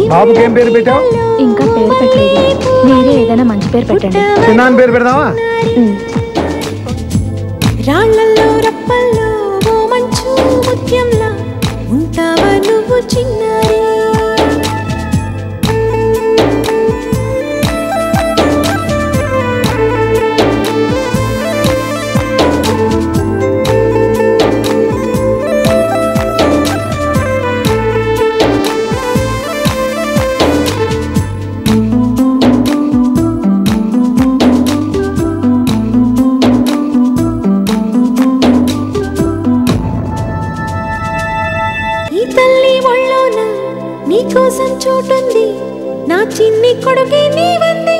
బాబుకి ఏం పేరు పెట్టావు ఇంకా పేరు పెట్టలేదు మీరే ఏదైనా మంచి పేరు పెట్టండి చిన్నాన్న పేరు పెడదామా రాళ్ళల్లో రప్పల్లో ఓ మంచు ముత్యంలా ఉంటావా నువ్వు చిన్నారి ఈ తల్లి ఒళ్ళోన నీకోసం చోటుంది నా చిన్ని కొడుకే నీవంది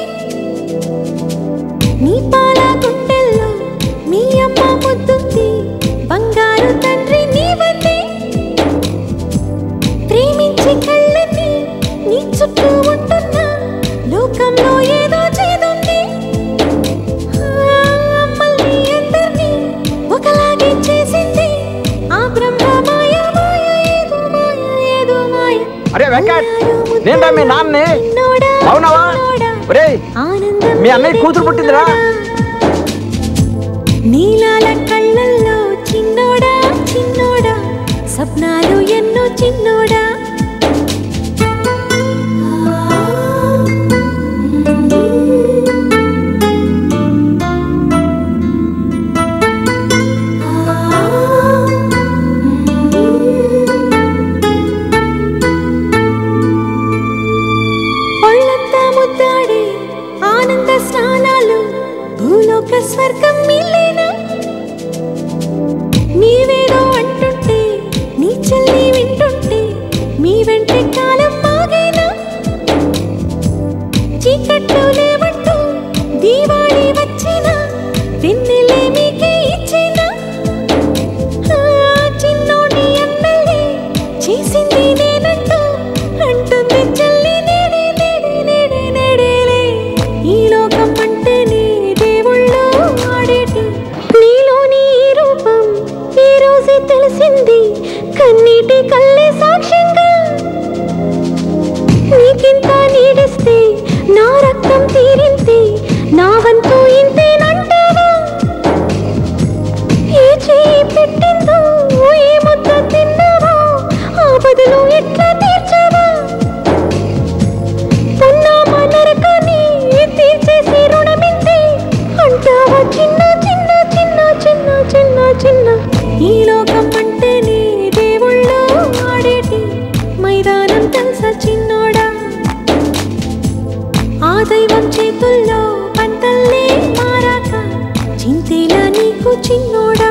నీ పాల గుండెల్లో మీ అమ్మ ముద్దుంది బంగారు తండ్రి నీవంది ప్రేమించి కళ్ళని నీ చుట్టూ ఉంటున్నా లోకంలో ఏదో చేదుంది ఆ, మమ్మల్ని అందరినీ ఒకలాగే చేసింది ఆ బ్రహ్మ మాయ మాయ ఏదో మాయ ఏదో మాయ అరే వెంకట్ నేంటా మీ నాన్నే చిన్నోడా, అవునవా చిన్నోడా, ఒరేయ్ ఆనందం మీ అన్నయ్య కూతురు పుట్టిందిరా నీలాల కళ్ళల్లో చిన్నోడా చిన్నోడా స్వప్నాలు ఎన్నో చిన్నోడా ఒళ్ళంతా ముద్దాడే ఆనంద స్నానాలు భూలోక స్వర్గం మీలేనా నీవేదో అంటుంటే నీ చెల్లి వింటుంటే మీ వెంటే కాలం మాగేనా చీకట్లు లేవంటూ దీవాళి వచ్చినా వెన్నెలే మీకే ఇచ్చినా ఆ, చిన్నోడి ఎమ్మెల్యే చేసింది నేనంటూ అంటుంది చెల్లి నేడే నేడే నేడే నేడేలే ఈ లోకం అంటేనే దేవుళ్ళు ఆడేటి నీలోని ఈ రూపం ఈ రోజే తెలిసింది కన్నీటి కల్లే సాక్ష్యంగా నీకింత నీడిస్తే నా రక్తం తీరింతే నా వంతు ఇంతేనంటావా ఏ చేయి పెట్టిందో ఏ ముద్ద తిన్నావా ఆ బదులు ఎట్లా తీర్చావా పున్నామ నరకాన్ని తీర్చేసి రుణమింతే అంటావా చిన్న చిన్న చిన్న చిన్న చిన్న చిన్న ఈ లోకం అంటేనే దేవుళ్ళు ఆడేటి మైదానం తెలుసా చిన్నోడా ఆ దైవం చేతుల్లో పంటల్లే మారాక చింతేలా నీకు చిన్నోడా